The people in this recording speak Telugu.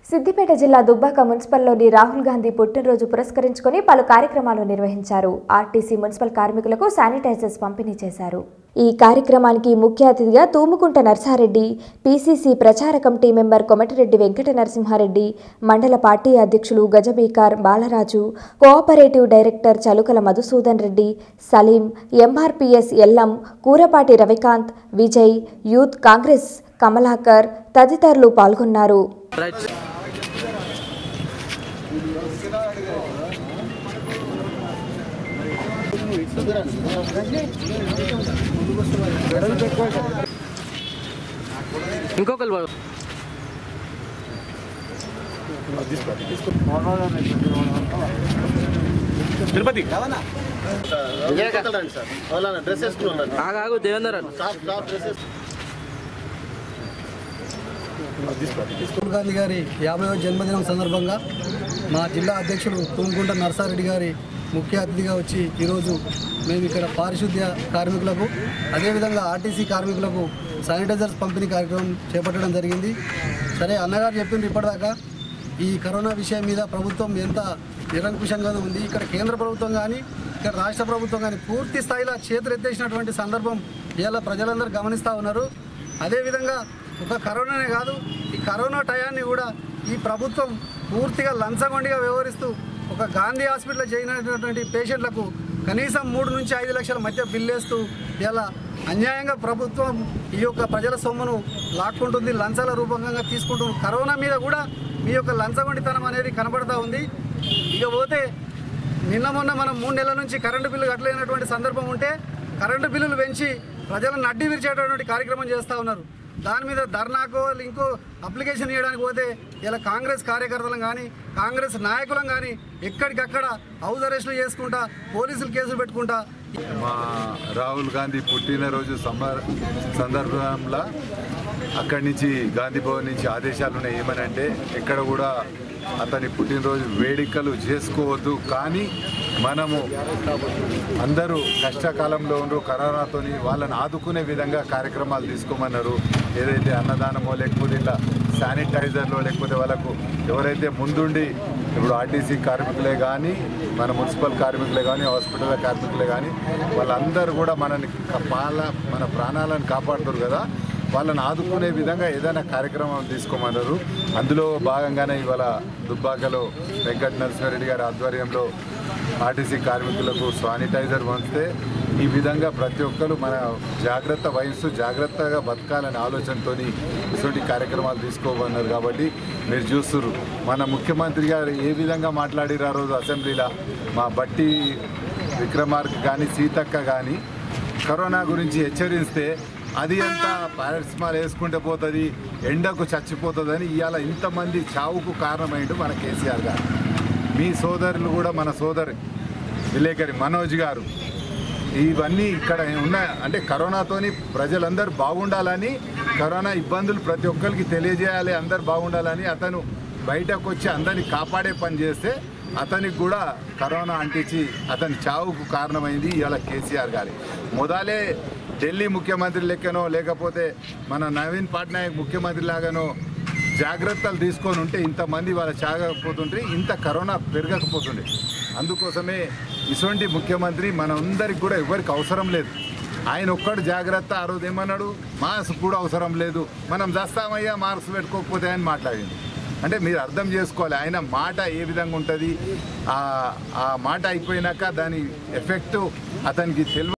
సిద్దిపేట జిల్లా దుబ్బాక మున్సిపల్లోని రాహుల్ గాంధీ పుట్టినరోజు పురస్కరించుకొని పలు కార్యక్రమాలు నిర్వహించారు ఆర్టీసీ మున్సిపల్ కార్మికులకు శానిటైజర్స్ పంపిణీ చేశారు ఈ కార్యక్రమానికి ముఖ్య అతిథిగా తూముకుంట నర్సారెడ్డి పీసీసీ ప్రచార కమిటీ మెంబర్ కొమటిరెడ్డి వెంకట నరసింహారెడ్డి మండల పార్టీ అధ్యక్షులు Gajabikar Balaraju cooperative director Chalukala Madhusudan Reddy Salim MRPS Ellam Kurapati Ravikanth Vijay youth Congress Kamalakar తదితరులు పాల్గొన్నారు రైట్ ఇంకొకరు బాబు తిరుపతి డ్రెస్ వేసుకున్నాను ఆగాగు దేవేందర్ అన్న. స్టాప్ స్టాప్ డ్రెస్ వేసుకున్నాను రాహుల్ గాంధీ గారి యాభైవ జన్మదినం సందర్భంగా మా జిల్లా అధ్యక్షుడు తుమ్కుంట నర్సారెడ్డి గారి ముఖ్య అతిథిగా వచ్చి ఈరోజు మేము ఇక్కడ పారిశుద్ధ్య కార్మికులకు అదేవిధంగా ఆర్టీసీ కార్మికులకు శానిటైజర్స్ పంపిణీ కార్యక్రమం చేపట్టడం జరిగింది సరే అన్నగారు చెప్పింది ఇప్పటిదాకా ఈ కరోనా విషయం మీద ప్రభుత్వం ఎంత నిరంకుశంగా ఉంది ఇక్కడ కేంద్ర ప్రభుత్వం కానీ ఇక్కడ రాష్ట్ర ప్రభుత్వం కానీ పూర్తి స్థాయిలో చేతులు ఎత్తేసినటువంటి సందర్భం ఇలా ప్రజలందరూ గమనిస్తూ ఉన్నారు అదేవిధంగా ఒక కరోనానే కాదు ఈ కరోనా టయాన్ని కూడా ఈ ప్రభుత్వం పూర్తిగా లంచగొండిగా వ్యవహరిస్తూ ఒక గాంధీ హాస్పిటల్లో చేరినటువంటి పేషెంట్లకు కనీసం మూడు నుంచి ఐదు లక్షల మధ్య బిల్లేస్తూ ఇలా అన్యాయంగా ప్రభుత్వం ఈ యొక్క ప్రజల సొమ్మును లాక్కుంటుంది లంచాల రూపంగా తీసుకుంటుంది కరోనా మీద కూడా మీ యొక్క లంచగొండితనం అనేది కనబడతా ఉంది ఇక పోతే నిన్న మొన్న మనం మూడు నెలల నుంచి కరెంటు బిల్లు కట్టలేనటువంటి సందర్భం ఉంటే కరెంటు బిల్లులు పెంచి ప్రజలను అడ్డి విరిచేటటువంటి కార్యక్రమం చేస్తూ ఉన్నారు దాని మీద ధర్నాకో ఇంకో అప్లికేషన్ ఇవ్వడానికి పోతే ఇలా కాంగ్రెస్ కార్యకర్తలను కానీ కాంగ్రెస్ నాయకులను కానీ ఎక్కడికక్కడ హౌస్ అరెస్టులు చేసుకుంటా పోలీసులు కేసులు పెట్టుకుంటా మా రాహుల్ గాంధీ పుట్టినరోజు సంబ- సందర్భంలో అక్కడి నుంచి గాంధీ భవన్ నుంచి ఆదేశాలు ఉన్నాయి ఏమనంటే ఎక్కడ కూడా అతని పుట్టినరోజు వేడుకలు చేసుకోవద్దు కానీ మనము అందరూ కష్టకాలంలో ఉండ్రు కరోనాతోని వాళ్ళని ఆదుకునే విధంగా కార్యక్రమాలు తీసుకోమన్నారు ఏదైతే అన్నదానమో లేకపోతే ఇట్లా శానిటైజర్లో లేకపోతే వాళ్ళకు ఎవరైతే ముందుండి ఇప్పుడు ఆర్టీసీ కార్మికులే కానీ మన మున్సిపల్ కార్మికులే కానీ హాస్పిటల్ కార్మికులే కానీ వాళ్ళందరూ కూడా మనని క- పాల మన ప్రాణాలను కాపాడుతారు కదా వాళ్ళని ఆదుకునే విధంగా ఏదైనా కార్యక్రమం తీసుకోమన్నారు అందులో భాగంగానే ఇవాళ దుబ్బాకలో వెంకట నరసింహారెడ్డి గారి ఆధ్వర్యంలో ఆర్టీసీ కార్మికులకు శానిటైజర్ పంచితే ఈ విధంగా ప్రతి ఒక్కరు మన జాగ్రత్త వయస్సు జాగ్రత్తగా బతకాలనే ఆలోచనతో ఇటువంటి కార్యక్రమాలు తీసుకోమన్నారు కాబట్టి మీరు చూస్తున్నారు మన ముఖ్యమంత్రి గారు ఏ విధంగా మాట్లాడిరు ఆ రోజు అసెంబ్లీలో మా బట్టి విక్రమార్క్ కానీ సీతక్క కానీ కరోనా గురించి హెచ్చరిస్తే అది అంతా పారాసిమాల్ వేసుకుంటే పోతుంది ఎండకు చచ్చిపోతుందని ఇవాళ ఇంతమంది చావుకు కారణమైండు మన కేసీఆర్ గారు మీ సోదరులు కూడా మన సోదరి విలేకరి మనోజ్ గారు ఇవన్నీ ఇక్కడ ఉన్న అంటే కరోనాతోని ప్రజలందరూ బాగుండాలని కరోనా ఇబ్బందులు ప్రతి ఒక్కరికి తెలియజేయాలి అందరు బాగుండాలని అతను బయటకు వచ్చి అందరిని కాపాడే పని చేస్తే అతనికి కూడా కరోనా అంటించి అతని చావుకు కారణమైంది ఇవాళ కేసీఆర్ గారి మొదలే ఢిల్లీ ముఖ్యమంత్రి లెక్కనో లేకపోతే మన నవీన్ పట్నాయక్ ముఖ్యమంత్రి లాగానో జాగ్రత్తలు తీసుకొని ఉంటే ఇంతమంది వాళ్ళ చాగకపోతుంటే ఇంత కరోనా పెరగకపోతుండే అందుకోసమే ఇటువంటి ముఖ్యమంత్రి మనందరికి కూడా ఎవరికి అవసరం లేదు ఆయన ఒక్కడు జాగ్రత్త ఆ రోజు ఏమన్నాడు మాస్క్ కూడా అవసరం లేదు మనం చేస్తామయ్యా మాస్క్ పెట్టుకోకపోతే అని మాట్లాడింది అంటే మీరు అర్థం చేసుకోవాలి ఆయన మాట ఏ విధంగా ఉంటుంది ఆ ఆ మాట అయిపోయినాక దాని ఎఫెక్ట్ అతనికి తెలియ